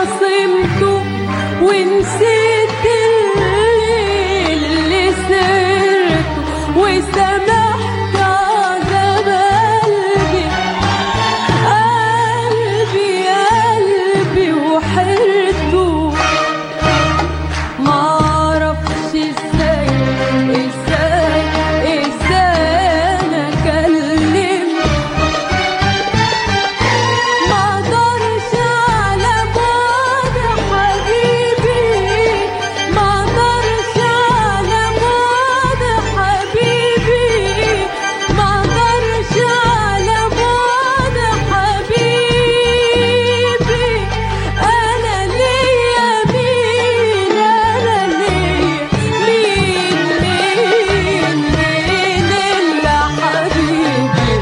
خصمته ونسيت الليل اللي سرته وسمحت عذاب قلبي قلبي قلبي وحيرته معرفش ازاي ازاي ازاي انا اكلم مقدرش على بعد حبيبي مقدرش على بعد حبيبي مقدرش على بعد حبيبي انا ليا مين انا ليا مين مين مين الا حبيبي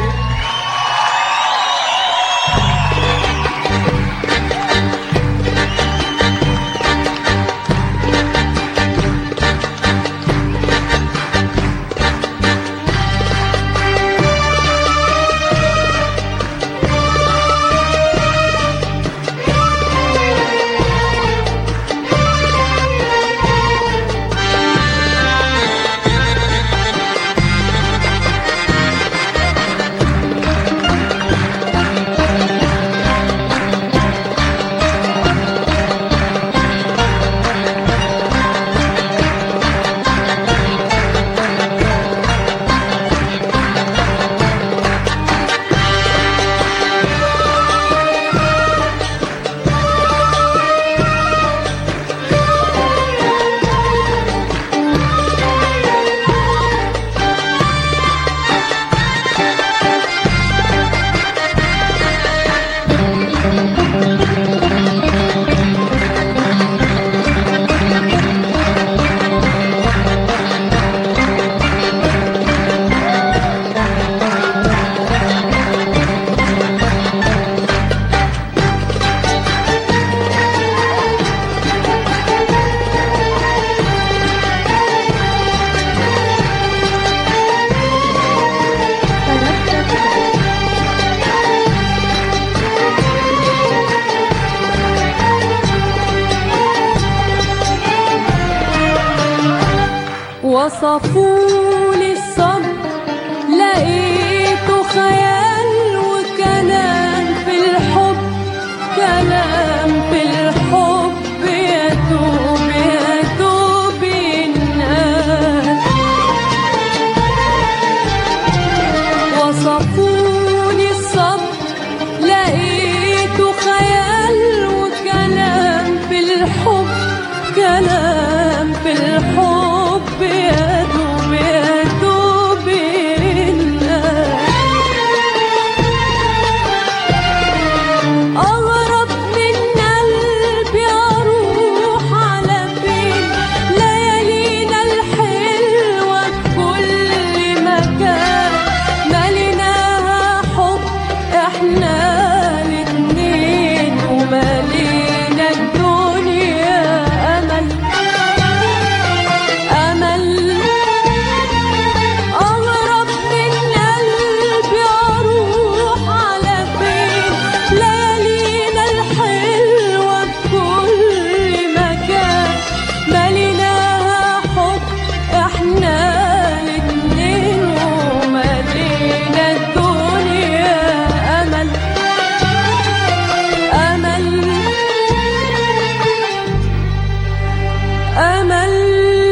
وصفولي الصبر لقيته خيال وكلام في الحب كلام في الحب يدوب يدوب الناس وصفوني الصبر لقيته خيال وكلام في الحب كلام في الحب يدوب يدوب الناس أغرب من قلبي أروح على فين ليالينا الحلوة في كل مكان مليناها حب احنا الاتنين وملينا الدنيا أمل أمل أغرب من قلبي أروح على فين ليالينا الحلوة في كل مكان مليناها حب احنا الاتنين وملينا الدنيا أمل أمل أمل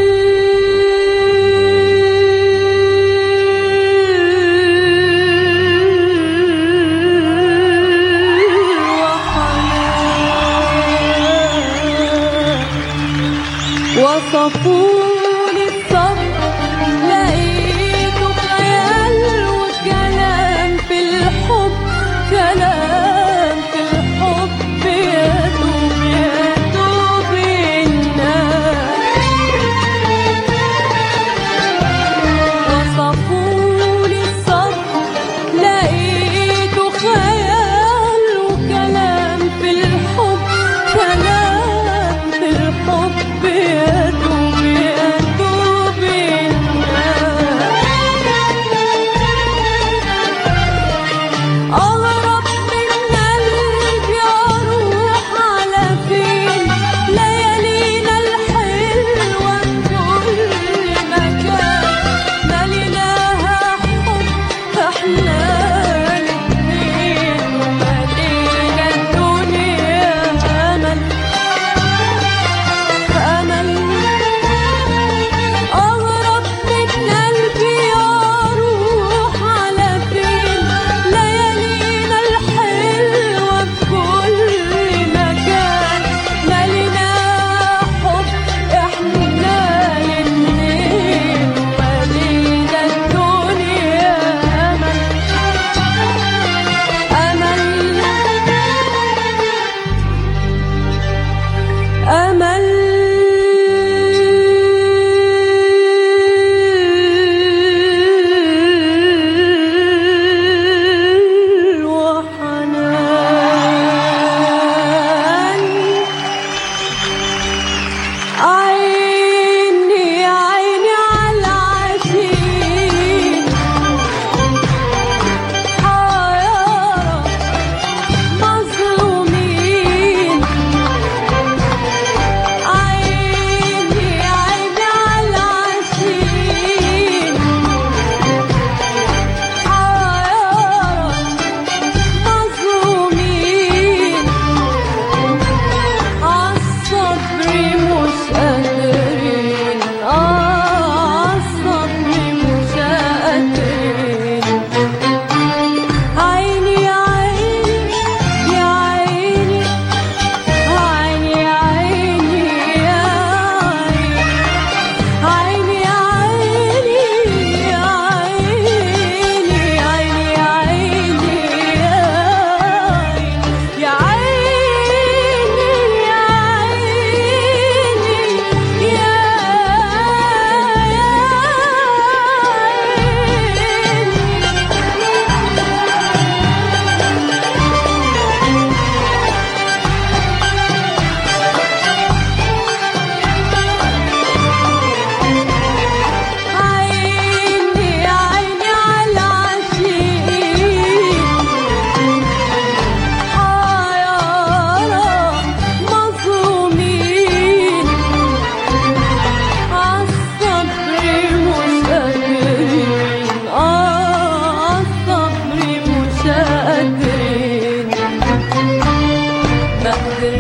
وصفوني الصبر لقيته خيال وكلام في الحب كلام في الحب يدوب يدوب الناس وصفولي الصبر لقيته خيال وكلام في الحب كلام في الحب يدوب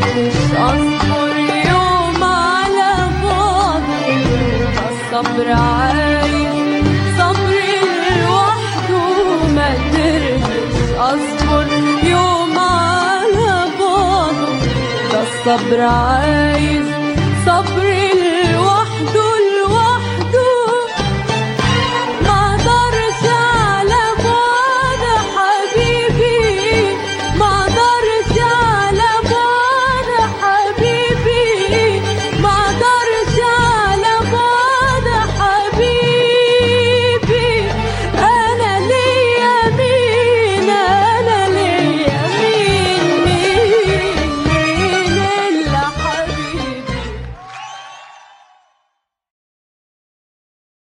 قدرتش اصبر يوم على بعدك ده الصبر عايز صبر لوحده ما قدرتش اصبر يوم على بعده ده الصبر عايز صبر